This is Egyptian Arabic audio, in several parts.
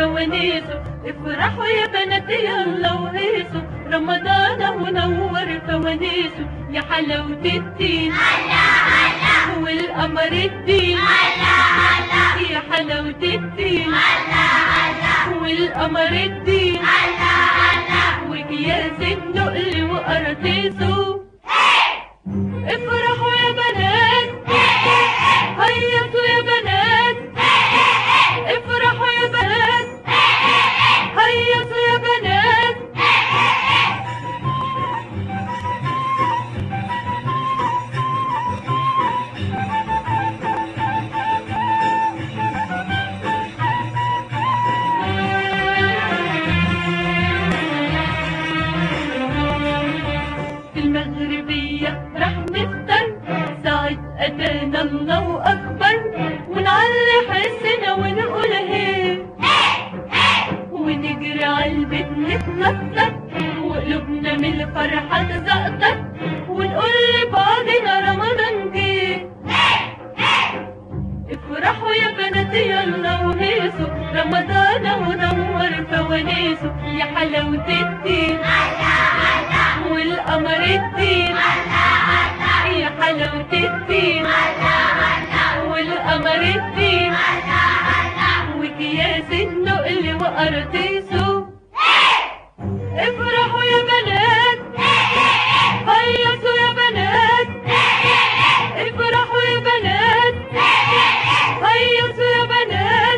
فوانيسه افرحوا يا بنات يلا وهيصوا رمضان اهو نور فوانيسه يا حلاوة الدين والقمر الدين يا حلاوة الدين والقمر الدين وكياس النقل وقراطيسه افرحوا يا بنات هيصوا يا بنات افرحوا يا بنات هيصوا يا بنات في المغربية راح نفطر ساعة أتانا الله أكبر ونعلي حسنا ونقول هي ونجري عالبيت نتنطط وقلوبنا من الفرحة تزقطط ونقول لبعضنا رمضان جه افرحوا يا بنات يلا وهيصوا رمضان ونور فوانيسه يا حلاوة الدين والقمر الدين يا حلاوة الدين والقمر الدين وكياس النقل وقراطيسه افرحوا يا بنات هيصوا يا بنات افرحوا يا بنات هيصوا يا بنات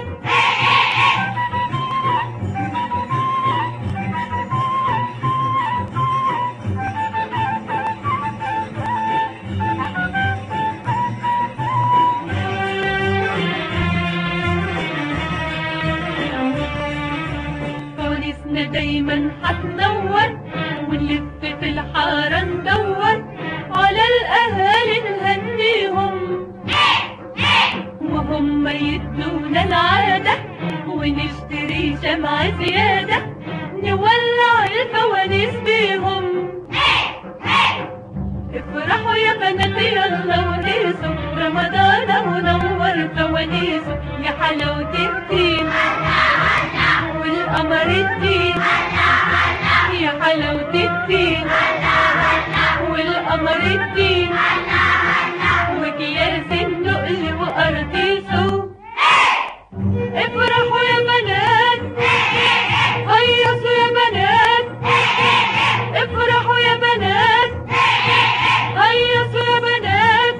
فوانيسنا دايما هتنور ونلف في الحارة ندور على الأهالي نهنيهم وهم يدونا العادة ونشتري شمعة زيادة نولع الفوانيس بيهم افرحوا يا بنات يلا وهيصوا رمضان ونور فوانيسه يا حلاوة الدين والقمر الدين يا حلاوة الدين والقمر الدين وكياس النقل وقراطيسه افرحوا يا بنات هيصوا يا بنات افرحوا يا بنات هيصوا يا بنات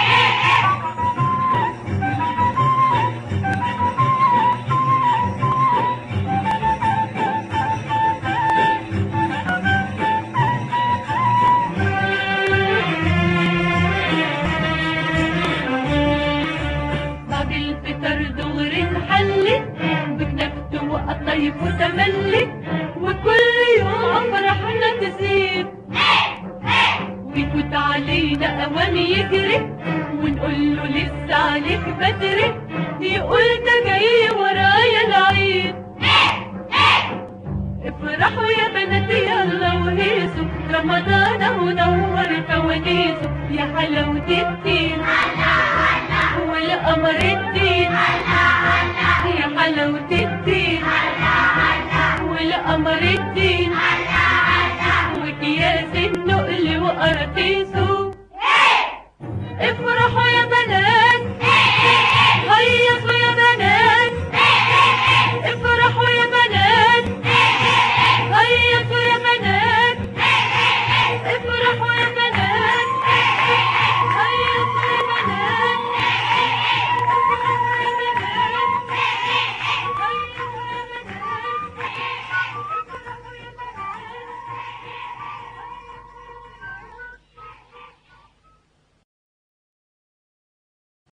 بعد الفطر دغري نحلي بكنفت وقطيف وتملي وكل يوم فرحنا تزيد ويفوت علينا اوان يجري ونقول له لسه عليك بدري يقول ده جاي ورايا العيد افرحوا يا بنات يلا وهيصوا رمضان اهو نور فوانيسه يا حلاوة الدين والقمر الدين